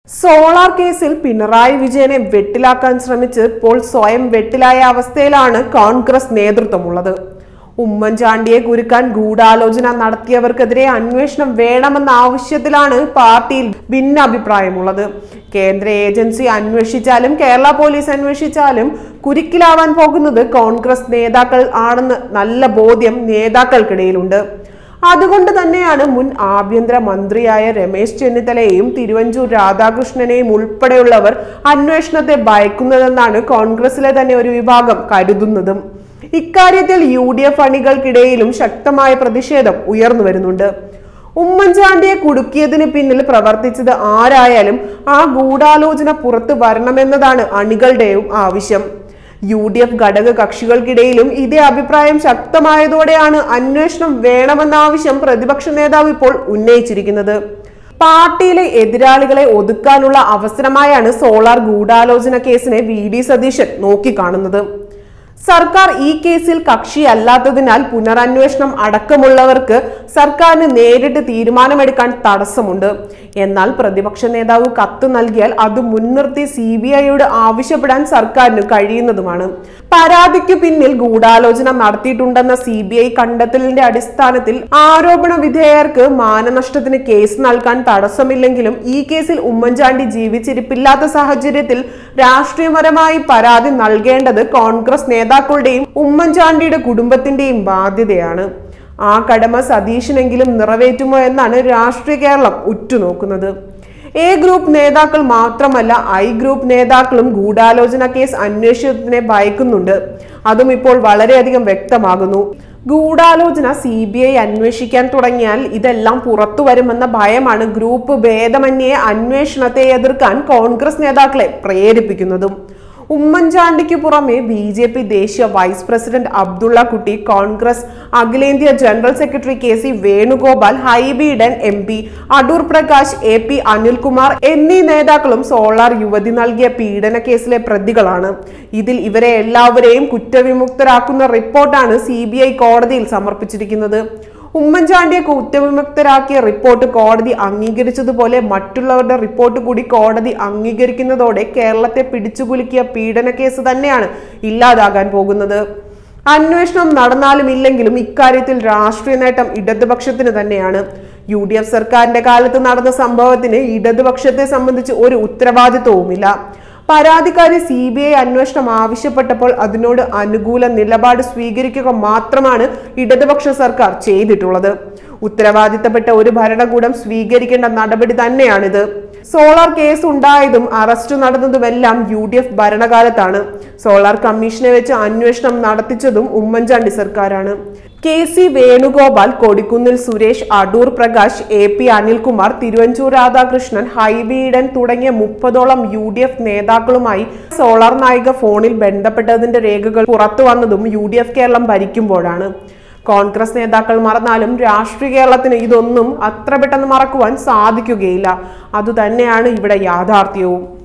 solar കേസിൽ പിണറായി വിജയനെ വെട്ടിലാക്കാൻ ശ്രമിച്ച് ഇപ്പോൾ സ്വയം വെട്ടിലായ അവസ്ഥയിലാണ് കോൺഗ്രസ് നേതൃത്വമുള്ളത് ഉമ്മൻചാണ്ടിയെ കുരുക്കാൻ ഗൂഢാലോചന നടത്തിയവർക്കെതിരെ അന്വേഷണം വേണമെന്ന ആവശ്യത്തിലാണ് പാർട്ടിയിൽ ഭിന്നാഭിപ്രായമുള്ളത് കേന്ദ്ര ഏജൻസി അന്വേഷിച്ചാലും കേരള പോലീസ് അന്വേഷിച്ചാലും കുരുക്കിലാവാൻ പോകുന്നത് കോൺഗ്രസ് നേതാക്കൾ ആണെന്ന് നല്ല ബോധ്യം നേതാക്കൾക്കിടയിലുണ്ട് അതുകൊണ്ട് തന്നെയാണ് മുൻ ആഭ്യന്തര മന്ത്രിയായ രമേശ് ചെന്നിത്തലയെയും തിരുവഞ്ചൂർ രാധാകൃഷ്ണനെയും ഉൾപ്പെടെയുള്ളവർ അന്വേഷണത്തെ ഭയക്കുന്നതെന്നാണ് കോൺഗ്രസിലെ തന്നെ ഒരു വിഭാഗം കരുതുന്നതും ഇക്കാര്യത്തിൽ യു ഡി എഫ് അണികൾക്കിടയിലും ശക്തമായ പ്രതിഷേധം ഉയർന്നു വരുന്നുണ്ട് ഉമ്മൻചാണ്ടിയെ കുടുക്കിയതിന് പിന്നിൽ പ്രവർത്തിച്ചത് ആരായാലും ആ ഗൂഢാലോചന പുറത്തു വരണമെന്നതാണ് അണികളുടെയും ആവശ്യം യു ഡി എഫ് ഘടക കക്ഷികൾക്കിടയിലും ഇതേ അഭിപ്രായം ശക്തമായതോടെയാണ് അന്വേഷണം വേണമെന്ന ആവശ്യം പ്രതിപക്ഷ നേതാവ് ഇപ്പോൾ ഉന്നയിച്ചിരിക്കുന്നത് പാർട്ടിയിലെ എതിരാളികളെ ഒതുക്കാനുള്ള അവസരമായാണ് സോളാർ ഗൂഢാലോചന കേസിനെ വി ഡി സതീശൻ നോക്കിക്കാണുന്നത് സർക്കാർ ഈ കേസിൽ കക്ഷിയല്ലാത്തതിനാൽ പുനരന്വേഷണം അടക്കമുള്ളവർക്ക് സർക്കാരിന് നേരിട്ട് തീരുമാനമെടുക്കാൻ തടസ്സമുണ്ട് എന്നാൽ പ്രതിപക്ഷ നേതാവ് കത്ത് നൽകിയാൽ അത് മുൻനിർത്തി സി ബി ഐയോട് ആവശ്യപ്പെടാൻ സർക്കാരിന് കഴിയുന്നതുമാണ് പരാതിക്ക് പിന്നിൽ ഗൂഢാലോചന നടത്തിയിട്ടുണ്ടെന്ന സി ബി ഐ കണ്ടെത്തലിന്റെ അടിസ്ഥാനത്തിൽ ആരോപണ വിധേയർക്ക് മാനനഷ്ടത്തിന് കേസ് നൽകാൻ തടസ്സമില്ലെങ്കിലും ഈ കേസിൽ ഉമ്മൻചാണ്ടി ജീവിച്ചിരിപ്പില്ലാത്ത സാഹചര്യത്തിൽ രാഷ്ട്രീയപരമായി പരാതി നൽകേണ്ടത് കോൺഗ്രസ് നേതാക്കളുടെയും ഉമ്മൻചാണ്ടിയുടെ കുടുംബത്തിന്റെയും ബാധ്യതയാണ് ആ കടമ സതീശനെങ്കിലും നിറവേറ്റുമോ എന്നാണ് രാഷ്ട്രീയ കേരളം ഉറ്റുനോക്കുന്നത് എ ഗ്രൂപ്പ് നേതാക്കൾ മാത്രമല്ല ഐ ഗ്രൂപ്പ് നേതാക്കളും ഗൂഢാലോചന കേസ് അന്വേഷണത്തിനെ ഭയക്കുന്നുണ്ട് അതും ഇപ്പോൾ വളരെയധികം വ്യക്തമാകുന്നു ഗൂഢാലോചന സി ബി ഐ അന്വേഷിക്കാൻ തുടങ്ങിയാൽ ഇതെല്ലാം പുറത്തു വരുമെന്ന ഭയമാണ് ഗ്രൂപ്പ് ഭേദമന്യേ അന്വേഷണത്തെ എതിർക്കാൻ കോൺഗ്രസ് നേതാക്കളെ പ്രേരിപ്പിക്കുന്നതും ഉമ്മൻചാണ്ടിക്ക് പുറമെ ബി ജെ പി ദേശീയ വൈസ് പ്രസിഡന്റ് അബ്ദുള്ള കുട്ടി കോൺഗ്രസ് അഖിലേന്ത്യാ general secretary K C Venugopal Hibi Eden M P Adoor Prakash A P Anilkumar എന്നീ നേതാക്കളും സോളാർ യുവതി നൽകിയ പീഡന കേസിലെ പ്രതികളാണ് ഇതിൽ ഇവരെ എല്ലാവരെയും കുറ്റവിമുക്തരാക്കുന്ന റിപ്പോർട്ടാണ് സി കോടതിയിൽ സമർപ്പിച്ചിരിക്കുന്നത് ഉമ്മൻചാണ്ടിയെ കുറ്റവിമുക്തരാക്കിയ റിപ്പോർട്ട് കോടതി അംഗീകരിച്ചതുപോലെ മറ്റുള്ളവരുടെ റിപ്പോർട്ട് കൂടി കോടതി അംഗീകരിക്കുന്നതോടെ കേരളത്തെ പിടിച്ചുകുലുക്കിയ പീഡന കേസ് തന്നെയാണ് ഇല്ലാതാകാൻ പോകുന്നത് അന്വേഷണം നടന്നാലും ഇല്ലെങ്കിലും ഇക്കാര്യത്തിൽ രാഷ്ട്രീയ നേട്ടം ഇടതുപക്ഷത്തിന് തന്നെയാണ് യു ഡി എഫ് സർക്കാരിന്റെ കാലത്ത് നടന്ന സംഭവത്തിന് ഇടതുപക്ഷത്തെ സംബന്ധിച്ച് ഒരു ഉത്തരവാദിത്വവുമില്ല പരാതിക്കാരി സി ബി ഐ അന്വേഷണം ആവശ്യപ്പെട്ടപ്പോൾ അതിനോട് അനുകൂല നിലപാട് സ്വീകരിക്കുക മാത്രമാണ് ഇടതുപക്ഷ സർക്കാർ ചെയ്തിട്ടുള്ളത് ഉത്തരവാദിത്തപ്പെട്ട ഒരു ഭരണകൂടം സ്വീകരിക്കേണ്ട നടപടി തന്നെയാണിത് സോളാർ കേസ് ഉണ്ടായതും അറസ്റ്റ് നടന്നതുമെല്ലാം യു ഡി എഫ് ഭരണകാലത്താണ് സോളാർ കമ്മീഷനെ വെച്ച് അന്വേഷണം നടത്തിച്ചതും ഉമ്മൻചാണ്ടി സർക്കാരാണ് K C Venugopal Kodikunnil Suresh Adoor Prakash A P Anilkumar Thiruvanchoor Radhakrishnan Hibi Eden തുടങ്ങിയ മുപ്പതോളം യു ഡി എഫ് നേതാക്കളുമായി സോളാർ നായിക ഫോണിൽ ബന്ധപ്പെട്ടതിന്റെ രേഖകൾ പുറത്തു വന്നതും യു ഡി എഫ് കേരളം ഭരിക്കുമ്പോഴാണ് കോൺഗ്രസ് നേതാക്കൾ മറന്നാലും രാഷ്ട്രീയ കേരളത്തിന് ഇതൊന്നും അത്ര പെട്ടെന്ന് മറക്കുവാൻ സാധിക്കുകയില്ല അതുതന്നെയാണ് ഇവിടെ യാഥാർത്ഥ്യവും